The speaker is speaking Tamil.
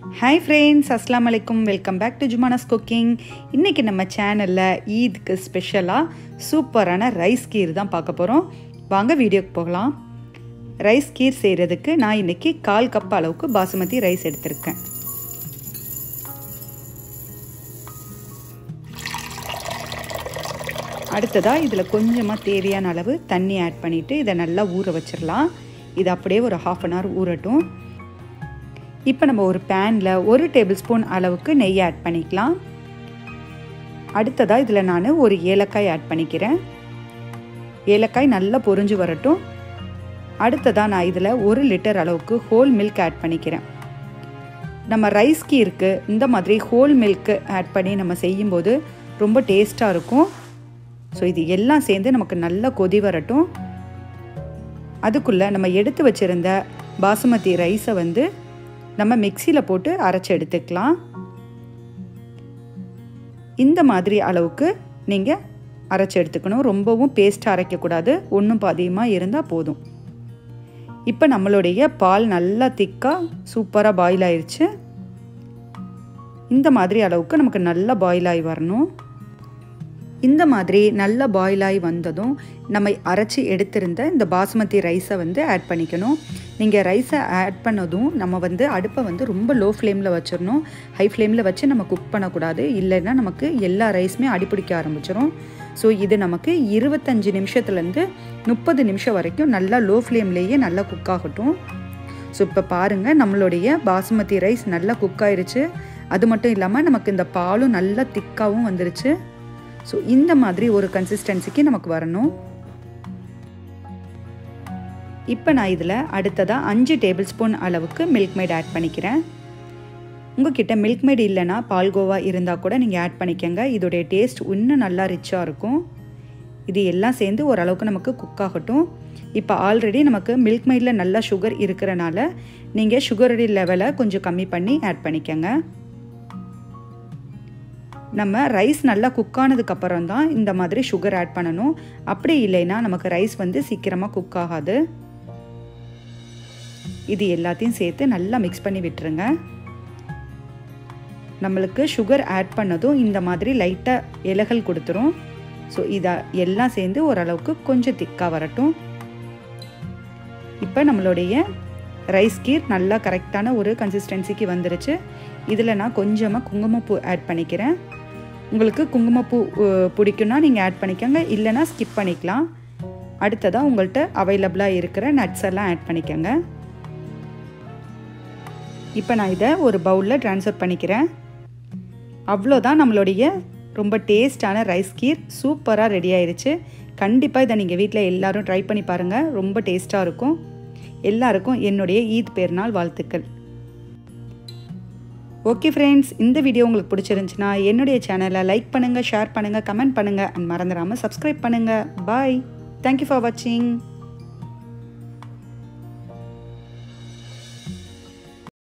ஹாய் ஃப்ரெண்ட்ஸ் அஸ்லாம் வலைக்கும் welcome back to Jumana's cooking இன்றைக்கி நம்ம சேனலில் ஈதுக்கு ஸ்பெஷலாக சூப்பரான ரைஸ் கீர் தான் பார்க்க போகிறோம் வாங்க வீடியோக்கு போகலாம் ரைஸ் கீர் செய்கிறதுக்கு நான் இன்றைக்கி கால் கப் அளவுக்கு பாசுமதி ரைஸ் எடுத்திருக்கேன் அடுத்ததாக இதில் கொஞ்சமாக தேவையான அளவு தண்ணி ஆட் பண்ணிவிட்டு இதை நல்லா ஊற வச்சிடலாம் இது அப்படியே ஒரு ஹாஃப் அன் ஹவர் ஊறட்டும் இப்போ நம்ம ஒரு பேனில் ஒரு டேபிள் ஸ்பூன் அளவுக்கு நெய் ஆட் பண்ணிக்கலாம் அடுத்ததாக இதில் நான் ஒரு ஏலக்காய் ஆட் பண்ணிக்கிறேன் ஏலக்காய் நல்லா பொறிஞ்சு வரட்டும் அடுத்ததாக நான் இதில் ஒரு லிட்டர் அளவுக்கு ஹோல் மில்க் ஆட் பண்ணிக்கிறேன் நம்ம ரைஸ்க்கு இருக்குது இந்த மாதிரி ஹோல் மில்க்கு ஆட் பண்ணி நம்ம செய்யும்போது ரொம்ப டேஸ்ட்டாக இருக்கும் ஸோ இது எல்லாம் சேர்ந்து நமக்கு நல்லா கொதி வரட்டும் அதுக்குள்ளே நம்ம எடுத்து வச்சுருந்த பாசுமதி ரைஸை வந்து நம்ம மிக்சியில் போட்டு அரைச்சி எடுத்துக்கலாம் இந்த மாதிரி அளவுக்கு நீங்கள் அரைச்சி எடுத்துக்கணும் ரொம்பவும் பேஸ்ட்டாக அரைக்கக்கூடாது ஒன்றும் பாதியமாக இருந்தால் போதும் இப்போ நம்மளுடைய பால் நல்லா திக்காக சூப்பராக பாயில் ஆயிடுச்சு இந்த மாதிரி அளவுக்கு நமக்கு நல்லா பாயில் ஆகி வரணும் இந்த மாதிரி நல்ல பாயில் ஆகி வந்ததும் நம்ம அரைச்சி எடுத்திருந்த இந்த பாஸ்மதி ரைஸை வந்து ஆட் பண்ணிக்கணும் நீங்கள் ரைஸை ஆட் பண்ணதும் நம்ம வந்து அடுப்பை வந்து ரொம்ப லோ ஃப்ளேமில் வச்சிடணும் ஹை ஃப்ளேமில் வச்சு நம்ம குக் பண்ணக்கூடாது இல்லைன்னா நமக்கு எல்லா ரைஸுமே அடிப்பிடிக்க ஆரம்பிச்சிடும் ஸோ இது நமக்கு இருபத்தஞ்சி நிமிஷத்துலேருந்து முப்பது நிமிஷம் வரைக்கும் நல்லா லோ ஃப்ளேம்லேயே நல்லா குக் ஆகட்டும் ஸோ இப்போ பாருங்கள் நம்மளுடைய பாசுமதி ரைஸ் நல்லா குக் ஆயிருச்சு அது மட்டும் இல்லாமல் நமக்கு இந்த பாலும் நல்லா திக்காகவும் வந்துருச்சு ஸோ இந்த மாதிரி ஒரு கன்சிஸ்டன்சிக்கு நமக்கு வரணும் இப்போ நான் இதில் அடுத்ததாக அஞ்சு டேபிள் ஸ்பூன் அளவுக்கு மில்க் மேட் ஆட் பண்ணிக்கிறேன் உங்ககிட்ட மில்க் மேட் இல்லைன்னா பால்கோவா இருந்தால் கூட நீங்கள் ஆட் பண்ணிக்கோங்க இதோடைய டேஸ்ட் இன்னும் நல்லா ரிச்சாக இருக்கும் இது எல்லாம் சேர்ந்து ஓரளவுக்கு நமக்கு குக் ஆகட்டும் இப்போ ஆல்ரெடி நமக்கு மில்க் மேடில் நல்லா சுகர் இருக்கிறனால நீங்கள் சுகருடைய லெவலை கொஞ்சம் கம்மி பண்ணி ஆட் பண்ணிக்கோங்க நம்ம ரைஸ் நல்லா குக் ஆனதுக்கப்புறம் தான் இந்த மாதிரி சுகர் ஆட் பண்ணணும் அப்படி இல்லைன்னா நமக்கு ரைஸ் வந்து சீக்கிரமாக குக் ஆகாது இது எல்லாத்தையும் சேர்த்து நல்லா மிக்ஸ் பண்ணி விட்டுருங்க நம்மளுக்கு சுகர் ஆட் பண்ணதும் இந்த மாதிரி லைட்டாக இலைகள் கொடுத்துரும் ஸோ இதை எல்லாம் சேர்ந்து ஓரளவுக்கு கொஞ்சம் திக்காக வரட்டும் இப்போ நம்மளுடைய ரைஸ் கீர் நல்லா கரெக்டான ஒரு கன்சிஸ்டன்சிக்கு வந்துருச்சு இதில் நான் கொஞ்சமாக குங்குமப்பூ ஆட் பண்ணிக்கிறேன் உங்களுக்கு குங்குமப்பூ பிடிக்குன்னா நீங்கள் ஆட் பண்ணிக்கோங்க இல்லைனா ஸ்கிப் பண்ணிக்கலாம் அடுத்ததாக உங்கள்கிட்ட அவைலபிளாக இருக்கிற நட்ஸ் எல்லாம் ஆட் பண்ணிக்கோங்க இப்போ நான் இதை ஒரு பவுலில் ட்ரான்ஸ்ஃபர் பண்ணிக்கிறேன் அவ்வளோதான் நம்மளுடைய ரொம்ப டேஸ்டான ரைஸ் கீர் சூப்பராக ரெடி ஆயிடுச்சு கண்டிப்பாக இதை நீங்கள் வீட்டில் எல்லோரும் ட்ரை பண்ணி பாருங்கள் ரொம்ப டேஸ்ட்டாக இருக்கும் எல்லாருக்கும் என்னுடைய ஈத் பெருநாள் வாழ்த்துக்கள் ஓகே ஃப்ரெண்ட்ஸ் இந்த வீடியோ உங்களுக்கு பிடிச்சிருந்துச்சுன்னா என்னுடைய சேனலை லைக் பண்ணுங்கள் ஷேர் பண்ணுங்கள் கமெண்ட் பண்ணுங்கள் அண்ட் மறந்துடாமல் சப்ஸ்கிரைப் பண்ணுங்கள் பாய் தேங்க்யூ ஃபார் வாட்சிங்